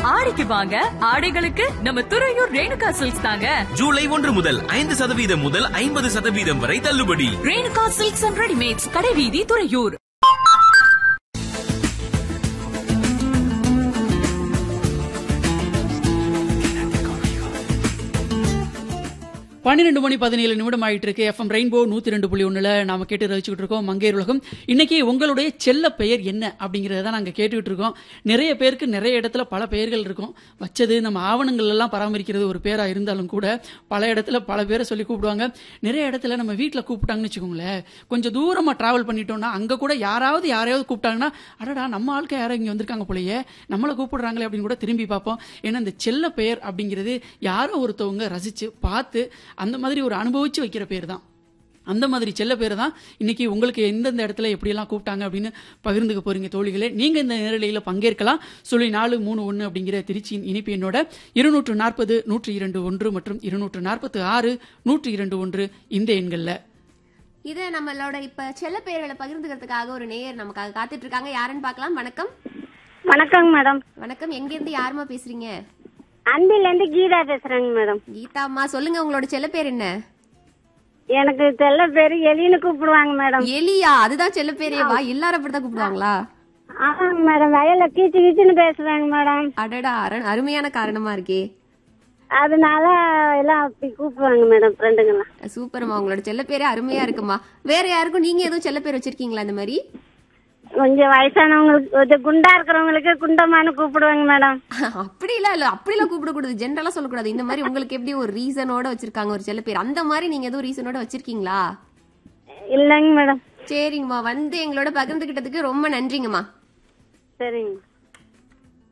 ஆடிக்கு வாங்க ஆடைகளுக்கு நம்ம துறையூர் ரேணுகா சில்க்ஸ் தாங்க ஜூலை ஒன்று முதல் ஐந்து சதவீதம் முதல் ஐம்பது சதவீதம் வரை தள்ளுபடி ரேணுகா சில்க்ஸ் அண்ட் ரெடிமேட்ஸ் கடைவீதி துறையூர் பன்னிரெண்டு மணி பதினேழு நிமிடம் ஆயிட்டு இருக்கு எஃப்எம் ரெயின்போ நூத்தி ரெண்டு புள்ளி ஒண்ணுல நாம கேட்டு ரசிச்சுட்டு இருக்கோம் மங்கையர் உலகம் இன்னைக்கு உங்களுடைய செல்ல பெயர் என்ன அப்படிங்கறத தான் நாங்க கேட்டுக்கிட்டு இருக்கோம் நிறைய பேருக்கு நிறைய இடத்துல பல பெயர்கள் இருக்கும் வச்சது நம்ம ஆவணங்கள் எல்லாம் பராமரிக்கிறது ஒரு பேரா இருந்தாலும் கூட பல இடத்துல பல பேரை சொல்லி கூப்பிடுவாங்க நிறைய இடத்துல நம்ம வீட்டுல கூப்பிட்டாங்கன்னு வச்சுக்கோங்களேன் கொஞ்சம் தூரமா டிராவல் பண்ணிட்டோம்னா அங்க கூட யாராவது யாரையாவது கூப்பிட்டாங்கன்னா அடடா நம்ம ஆளுக்கு யாரோ இங்க வந்திருக்காங்க போலயே நம்மளை கூப்பிடுறாங்களே அப்படின்னு கூட திரும்பி பார்ப்போம் ஏன்னா இந்த செல்ல பெயர் அப்படிங்கிறது யாரோ ஒருத்தவங்க ரசிச்சு பார்த்து அந்த மாதிரி ஒரு அனுபவிச்சு வைக்கிற பேர் தான் அந்த மாதிரி செல்ல பேர் தான் இன்னைக்கு உங்களுக்கு எந்தெந்த இடத்துல எப்படியெல்லாம் கூப்பிட்டாங்க அப்படின்னு பகிர்ந்துக்க போறீங்க தோழிகளே நீங்க இந்த நேரலையில் பங்கேற்கலாம் சொல்லி நாலு மூணு ஒன்று அப்படிங்கிற திருச்சியின் இனிப்பு என்னோட இருநூற்று நாற்பது நூற்றி இரண்டு ஒன்று மற்றும் இருநூற்று நாற்பத்து ஆறு நூற்றி இரண்டு ஒன்று இந்த எண்கள்ல இதை நம்மளோட இப்ப செல்ல பெயர்களை பகிர்ந்துக்கிறதுக்காக ஒரு நேயர் நமக்காக காத்துட்டு இருக்காங்க யாருன்னு பார்க்கலாம் வணக்கம் வணக்கங்க மேடம் வணக்கம் எங்க இருந்து யாருமா பேசுறீங்க அன்பில இருந்து கீதா பேசுறேங்க மேடம் கீதா அம்மா சொல்லுங்க உங்களோட செல்ல பேர் என்ன எனக்கு செல்ல பேரு எலின்னு கூப்பிடுவாங்க மேடம் எலியா அதுதான் செல்ல பேரே வா எல்லாரும் அப்படிதான் கூப்பிடுவாங்களா ஆமாங்க மேடம் வயல்ல கீச்சு கீச்சுன்னு பேசுறாங்க மேடம் அடடா அரண் அருமையான காரணமா இருக்கே அதனால எல்லாம் அப்படி கூப்பிடுவாங்க மேடம் ஃப்ரெண்டுங்கெல்லாம் சூப்பர்மா உங்களோட செல்ல பேரே அருமையா இருக்குமா வேற யாருக்கும் நீங்க எதுவும் செல்ல பேர் வச்சிருக்கீங்களா இந்த மாதிரி கொஞ்சம் வயசானவங்களுக்கு கொஞ்சம் குண்டா இருக்கிறவங்களுக்கு குண்டமானு கூப்பிடுவாங்க மேடம் அப்படிலாம் இல்ல அப்படிலாம் கூப்பிடக்கூடாது ஜென்ரலா சொல்லக்கூடாது இந்த மாதிரி உங்களுக்கு எப்படி ஒரு ரீசனோட வச்சிருக்காங்க ஒரு செல்ல பேர் அந்த மாதிரி நீங்க எதுவும் ரீசனோட வச்சிருக்கீங்களா இல்லைங்க மேடம் சரிங்கம்மா வந்து எங்களோட பகிர்ந்துகிட்டதுக்கு ரொம்ப நன்றிங்கம்மா சரிங்க